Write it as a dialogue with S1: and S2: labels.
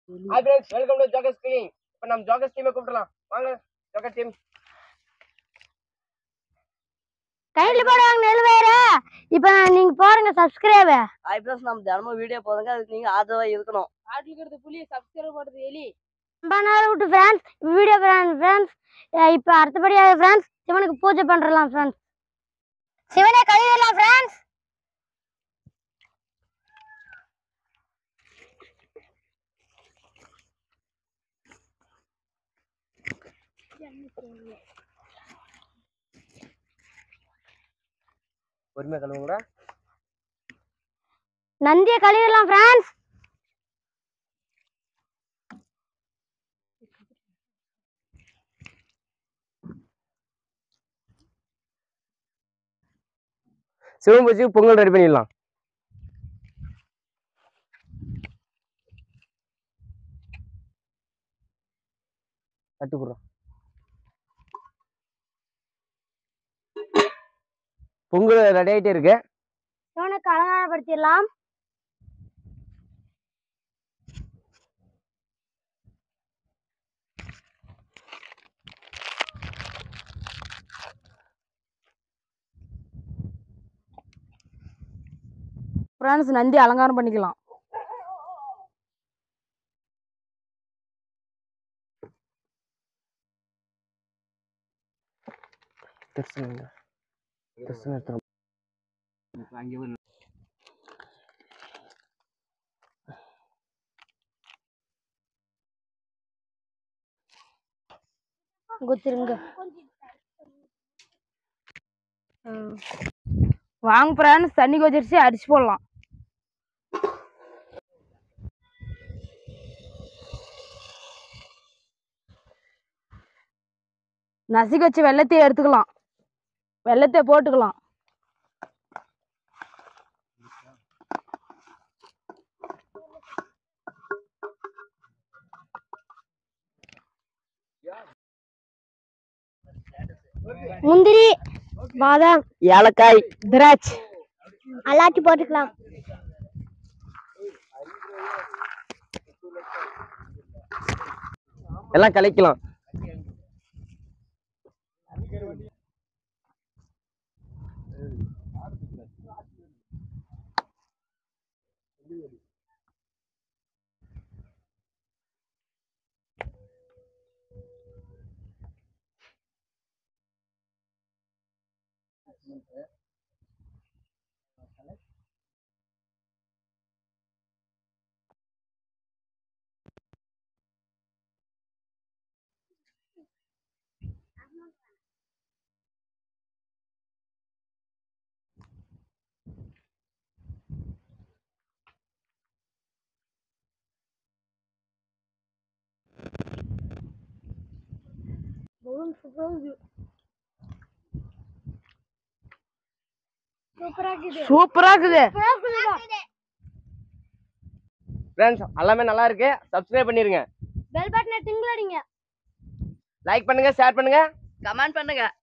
S1: hi friends welcome to ஜோகஸ் cleaning இப்போ நம்ம ஜோகஸ் டீமை கூப்பிடலாம் வாங்க ஜோகஸ் டீம்
S2: கையில் போடுவாங்க நெல்வேறு இப்போ நீங்க பாருங்க சப்ஸ்கிரைப
S3: ஹாய் ப்ளஸ் நம்ம தினமும் வீடியோ போதுங்க அதுக்கு நீங்க ஆதரவா இருக்கணும்
S4: ஆட்டிக்கிறது புலி சப்ஸ்கிரைப் பண்ணுறது எலி
S2: ரொம்ப நாள் விட்டு ஃப்ரெண்ட்ஸ் வீடியோ ஃப்ரெண்ட்ஸ் இப்போ அடுத்தபடியாக ஃப்ரெண்ட்ஸ் சிவனுக்கு பூஜை பண்ணுறலாம் ஃப்ரெண்ட்ஸ் சிவனை கழுவிடலாம் ஃப்ரெண்ட்ஸ்
S1: பொறுமையாக கழுவுங்கடா
S2: நந்தியை கழுவிடலாம் ஃப்ரெண்ட்ஸ்
S1: சிவன் பூஜைக்கு பொங்கல் ரெடி பண்ணிடலாம் தட்டு போடுறோம் பொங்கல் ரெடி ஆகிட்டே இருக்கு
S2: சிவனுக்கு அலங்காரப்படுத்திடலாம்
S4: ஃப்ரெண்ட்ஸ் நந்தி அலங்காரம் பண்ணிக்கலாம்
S1: திருச்சனை திருச்சனை எடுத்துரும்
S2: குத்துருங்க
S4: வாங்க ஃப்ரெண்ட்ஸ் தண்ணி கொதிச்சு அரிசி போடலாம் நசுக்கி வச்சு வெள்ளத்தையும் எடுத்துக்கலாம் வெள்ளத்தை போட்டுக்கலாம்
S2: முந்திரி பாதாம்
S3: ஏலக்காய்
S4: திராட்சை
S2: அல்லாச்சி போட்டுக்கலாம்
S1: எல்லாம் கலைக்கலாம்
S4: சூப்பரா இருக்குது
S1: ஃப்ரெண்ட்ஸ் எல்லாமே நல்லா இருக்கு சப்ஸ்கிரைப் பண்ணிருங்க
S2: பெல் பட்டனை டிங்கிள் அடிங்க
S1: லைக் பண்ணுங்க ஷேர் பண்ணுங்க
S3: கமெண்ட் பண்ணுங்க